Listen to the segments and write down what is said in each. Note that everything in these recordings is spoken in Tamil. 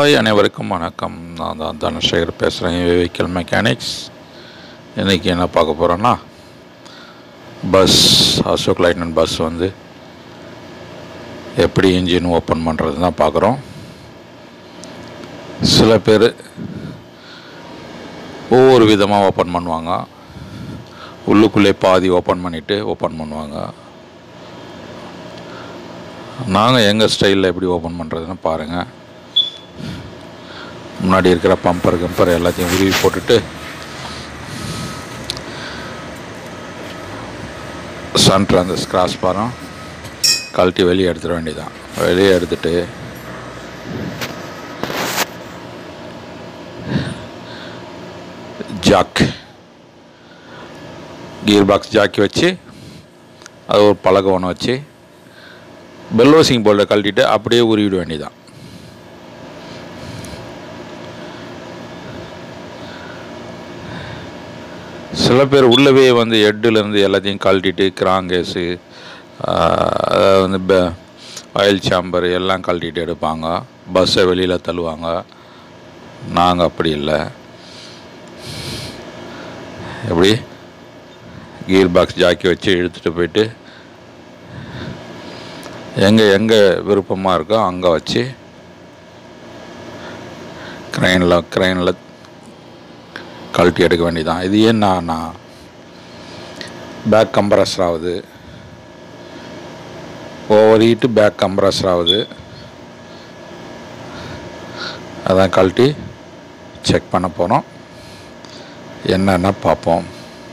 ஹாய் அனைவருக்கும் வணக்கம் நான் தான் தனசேகர் பேசுகிறேன் வெஹிக்கல் மெக்கானிக்ஸ் இன்றைக்கி என்ன பார்க்க போகிறோன்னா பஸ் அசோக் லைட்னன் பஸ் வந்து எப்படி இன்ஜின் ஓப்பன் பண்ணுறது தான் பார்க்குறோம் சில பேர் ஒவ்வொரு விதமாக ஓப்பன் பண்ணுவாங்க உள்ளுக்குள்ளே பாதி ஓப்பன் பண்ணிவிட்டு ஓப்பன் பண்ணுவாங்க நாங்கள் எங்கள் ஸ்டைலில் எப்படி ஓப்பன் பண்ணுறதுன்னு பாருங்கள் முன்னாடி இருக்கிற பம்பர் கம்பர் எல்லாத்தையும் உருவி போட்டுட்டு சென்டர் அந்த ஸ்க்ராஸ் பாரம் கழட்டி வெளியே எடுத்துட வேண்டியதான் வெளியே எடுத்துட்டு ஜாக் கியர் பாக்ஸ் ஜாக்கி வச்சு அது ஒரு பலகை ஒன்று வச்சு பெல்லோசிங் போல்டை கழட்டிட்டு அப்படியே உருவிட வேண்டியதான் சில பேர் உள்ளவே வந்து ஹெட்டுலேருந்து எல்லாத்தையும் கழட்டிட்டு கிராங்கேஸு அதாவது வந்து பெ ஆயில் சாம்பர் எல்லாம் கழட்டிட்டு எடுப்பாங்க பஸ்ஸை வெளியில் தள்ளுவாங்க நாங்கள் அப்படி இல்லை எப்படி கீர் பாக்ஸ் ஜாக்கி வச்சு இழுத்துட்டு போயிட்டு எங்கே எங்கே விருப்பமாக இருக்கோ அங்கே வச்சு க்ரைனில் க்ரைனில் கழட்டி எடுக்க வேண்டியதான் இது ஏன்னா பேக் கம்ப்ரஸர் ஆகுது ஓவர் ஹீட்டு பேக் கம்ப்ரஸர் ஆகுது அதான் கழட்டி செக் பண்ண போகிறோம் என்னென்ன பார்ப்போம்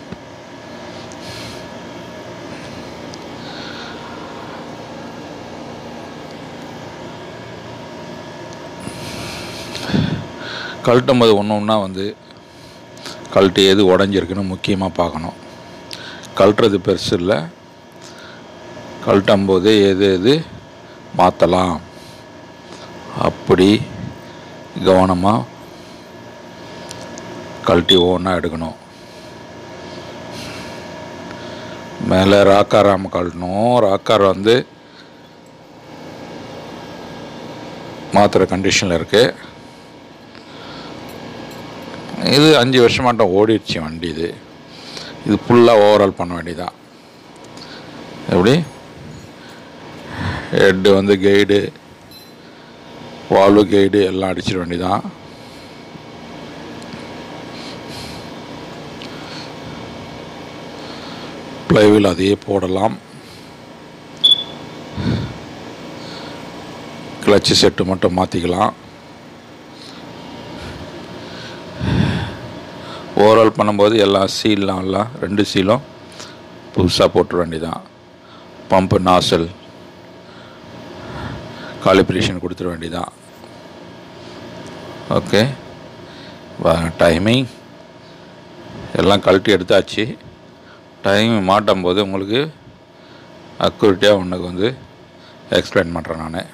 கழட்டும் போது ஒன்று ஒன்றா வந்து கழட்டி எது உடஞ்சிருக்குன்னு முக்கியமாக பார்க்கணும் கழட்டுறது பெருசு இல்லை கழட்டும் போது எது எது மாற்றலாம் அப்படி கவனமாக கழட்டி ஒவ்வொன்றா எடுக்கணும் மேலே ராக்கார் ராம கழட்டணும் ராக்கார் வந்து மாத்திர கண்டிஷனில் இருக்குது இது அஞ்சு வருஷமாட்டம் ஓடிடுச்சு வண்டி இது இது ஃபுல்லாக ஓவரால் பண்ண வேண்டியதான் எப்படி ஹெட்டு வந்து கைடு வால்வு கைடு எல்லாம் அடிச்சிட வேண்டியதான் ப்ளைவில் அதையே போடலாம் கிளச்சு செட்டு மட்டும் மாற்றிக்கலாம் ஓவரால் பண்ணும்போது எல்லா சீல்லாம் எல்லாம் ரெண்டு சீலும் புதுசாக போட்டுற வேண்டியதான் பம்பு நாசல் காலிப்ரேஷன் கொடுத்துட வேண்டியதான் ஓகே டைமிங் எல்லாம் கழட்டி எடுத்தாச்சு டைம் மாட்டும் போது உங்களுக்கு அக்யூரேட்டியாக உனக்கு வந்து எக்ஸ்பிளைன் பண்ணுறேன் நான்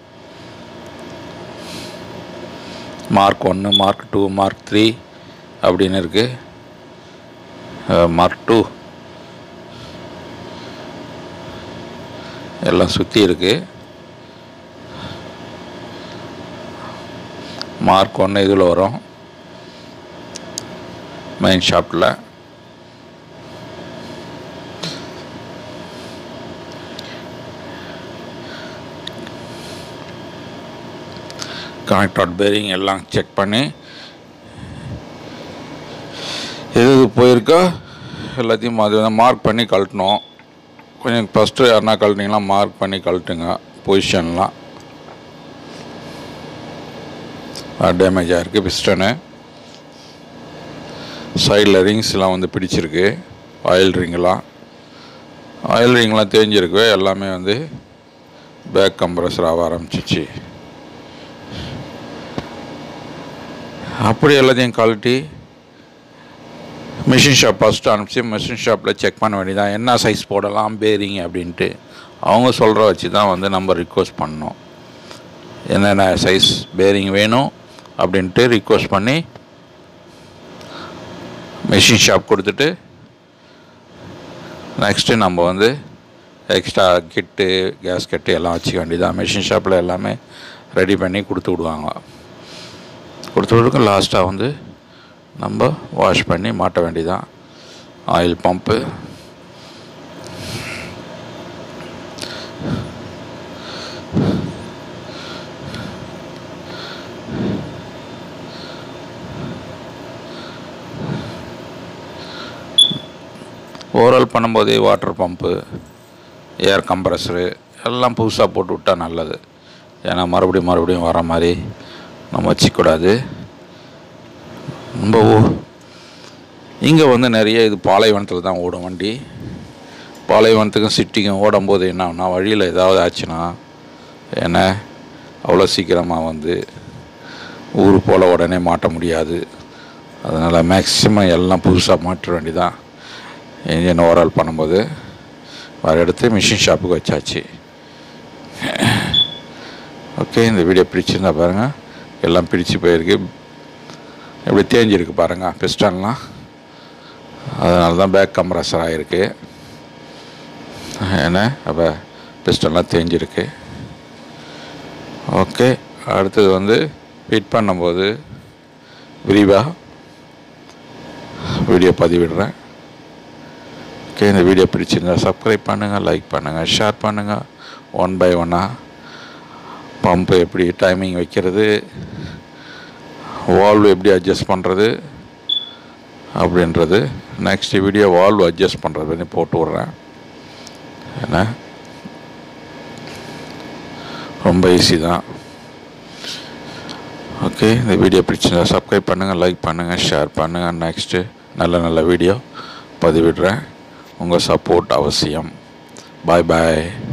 மார்க் ஒன்று மார்க் டூ மார்க் த்ரீ அப்படின்னு இருக்குது மார்க் டூ எல்லாம் சுற்றி இருக்குது மார்க் ஒன்று இதில் வரும் மெயின் ஷாப்பில் கனெக்டட் பேரிங் எல்லாம் செக் பண்ணி எது எது போயிருக்கோ எல்லாத்தையும் அது வந்து மார்க் பண்ணி கழட்டணும் கொஞ்சம் ஃபஸ்ட்டு யாருனா கழட்டிங்கன்னா மார்க் பண்ணி கழட்டுங்க பொசிஷன்லாம் டேமேஜ் ஆகிருக்கு பிஸ்டனு சைடில் ரிங்ஸ்லாம் வந்து பிடிச்சிருக்கு ஆயில் ரிங்கெலாம் ஆயில் ரிங்லாம் தேஞ்சிருக்கு எல்லாமே வந்து பேக் கம்ப்ரஸர் ஆக ஆரம்பிச்சிச்சு அப்படி எல்லாத்தையும் கழட்டி மிஷின் ஷாப் ஃபஸ்ட்டு அனுப்பிச்சு மிஷின் ஷாப்பில் செக் பண்ண வேண்டியதான் என்ன சைஸ் போடலாம் பேரிங் அப்படின்ட்டு அவங்க சொல்கிற வச்சு தான் வந்து நம்ம ரிக்வஸ்ட் பண்ணோம் என்னென்ன சைஸ் பேரிங் வேணும் அப்படின்ட்டு ரிக்வஸ்ட் பண்ணி மிஷின் ஷாப் கொடுத்துட்டு நெக்ஸ்ட்டு நம்ம வந்து எக்ஸ்ட்ரா கிட்டு கேஸ் கட்டு எல்லாம் வச்சுக்க வேண்டியதான் மிஷின் ஷாப்பில் எல்லாமே ரெடி பண்ணி கொடுத்து விடுவாங்க கொடுத்த பிறகு லாஸ்ட்டாக வந்து நம்ம வாஷ் பண்ணி மாட்ட வேண்டியதான் ஆயில் பம்ப்பு ஓவரால் பண்ணும்போதே வாட்டர் பம்பு ஏர் கம்ப்ரஸரு எல்லாம் புதுசாக போட்டு விட்டால் நல்லது ஏன்னா மறுபடியும் மறுபடியும் வர மாதிரி நம்ம வச்சிக்கூடாது ரொம்ப இங்கே வந்து நிறைய இது பாலைவனத்தில் தான் ஓடும் வண்டி பாலைவனத்துக்கும் சிட்டிக்கும் ஓடும்போது என்ன ஆகும்னா வழியில் ஏதாவது ஆச்சுன்னா ஏன்னா அவ்வளோ சீக்கிரமாக வந்து ஊர் போல் உடனே மாட்ட முடியாது அதனால் மேக்ஸிமம் எல்லாம் புதுசாக மாற்ற வேண்டியதான் இன்ஜின் ஓவரால் பண்ணும்போது வர எடுத்து மிஷின் ஷாப்புக்கு வச்சாச்சு ஓகே இந்த வீடியோ பிடிச்சிருந்தா பாருங்கள் எல்லாம் பிடிச்சு போயிருக்கு எப்படி தேஞ்சிருக்கு பாருங்கள் பிஸ்டன்லாம் அதனால தான் பேக் கம்ப்ரஸர் ஆகிருக்கு ஏன்னா அப்போ பிஸ்டன்லாம் தேஞ்சிருக்கு ஓகே அடுத்தது வந்து ஃபிட் பண்ணும்போது விரிவாக வீடியோ பதிவிடுறேன் ஓகே இந்த வீடியோ பிடிச்சிருந்தா சப்ஸ்கிரைப் பண்ணுங்கள் லைக் பண்ணுங்கள் ஷேர் பண்ணுங்கள் ஒன் பை ஒன்னாக பம்பு எப்படி டைமிங் வைக்கிறது வால்வ் எப்படி அட்ஜஸ்ட் பண்ணுறது அப்படின்றது நெக்ஸ்ட் வீடியோ வால்வ் அட்ஜஸ்ட் பண்ணுறது பண்ணி போட்டு விட்றேன் ஏன்னா ரொம்ப ஈஸி தான் ஓகே இந்த வீடியோ பிடிச்சிருந்தா சப்ஸ்கிரைப் பண்ணுங்கள் லைக் பண்ணுங்கள் ஷேர் பண்ணுங்கள் நெக்ஸ்ட்டு நல்ல நல்ல வீடியோ பதிவிடுறேன் உங்கள் சப்போர்ட் அவசியம் பாய் பாய்